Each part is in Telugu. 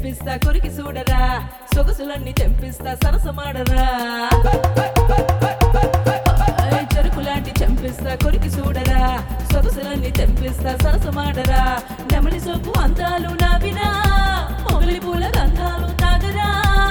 తెంపిస్తా కొరికి చూడరా సొగసులన్నీ తెంపిస్తా సరసమాడరా ఏయ్, చెరుకులాంటి చంపిస్తా కొరికి చూడరా సొగసులన్నీ తెంపిస్తా సరసమాడరా నెమలి సొప్పు అంతాలు నావినా మొగలి పూల గంధాలు తాగరా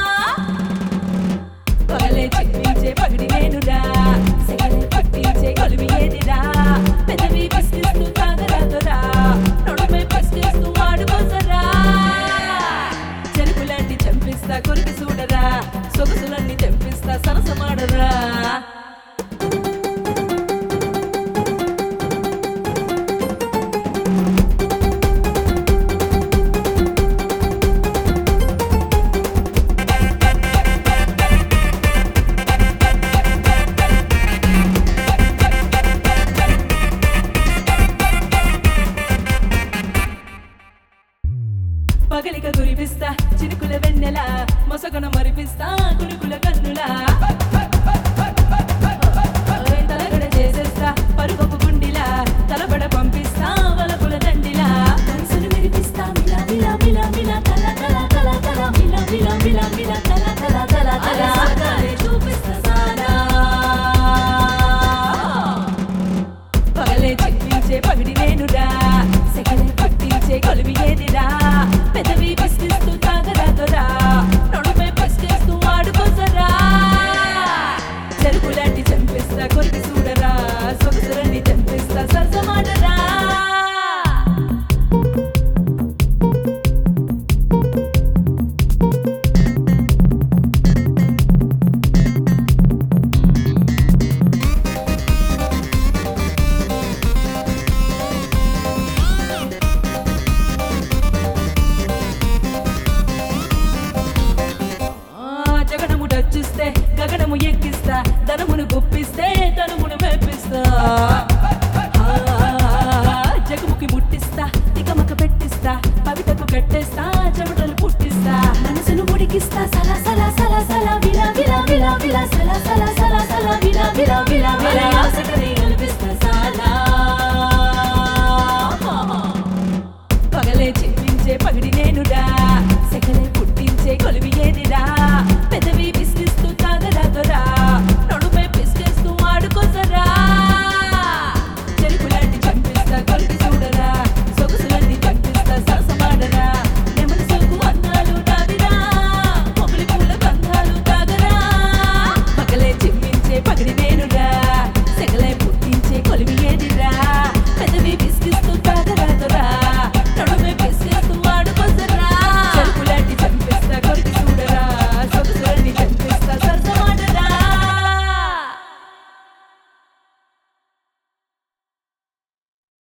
పగలే చిక్కించే పగిడి నేనురా సెగలే పట్టించే కొలివి ఏదిరా పెదవి పిసికిస్తూ తాగరాదురా నడుమే పిసికిస్తూ వాడుకోసరా చెరుకులాంటి చంపిస్తా కొరికి చూడరా సొగసులన్నీ తెంపిస్తా సరసమాడరా పగలిక గురిపిస్తా చినుకుల వెన్నెల మొసగన మరిపిస్తా కునుకుల కన్నులా ఓయ్ తలగడ చేసేస్తా పరుగపు గుండిలా తలబడ పంపిస్తా వలపుల దండిలా మనసును మెరిపిస్తా మిలా మిలా మిలా మిలా తల తల తల తల మిలా మిలా మిలా మిలా తల తల తల తల అలా సాగాలే చూపిస్తా సారా పగలే చిక్కించే పగిడి నేనురా సెగలే పట్టించే కొలివి ఏదిరా పెదవి పిసికిస్తూ తాగరాదురా నడుమే పిసికేస్తూ ఆడుకోసరా చెరుకులాంటి చంపిస్తా కొరికి చూడరా సొగసులన్నీ చంపిస్తా సరసమాడరా ఆ, జగడము డచ్చిస్తే గగనము ఎక్కిస్తా ధనమును గుప్పిస్తే తనుమును మెప్పిస్తా ఆ, జగముకి ముట్టిస్తా తికమక పెట్టిస్తా పవిటకు కట్టేస్తా చెమటలు పుట్టిస్తా మనసును ముడికిస్తా సల సల సల సల విలా విలా విలా విలా సల సల సల సల విలా విలా విలా విలా ఆశకని కల్పిస్తా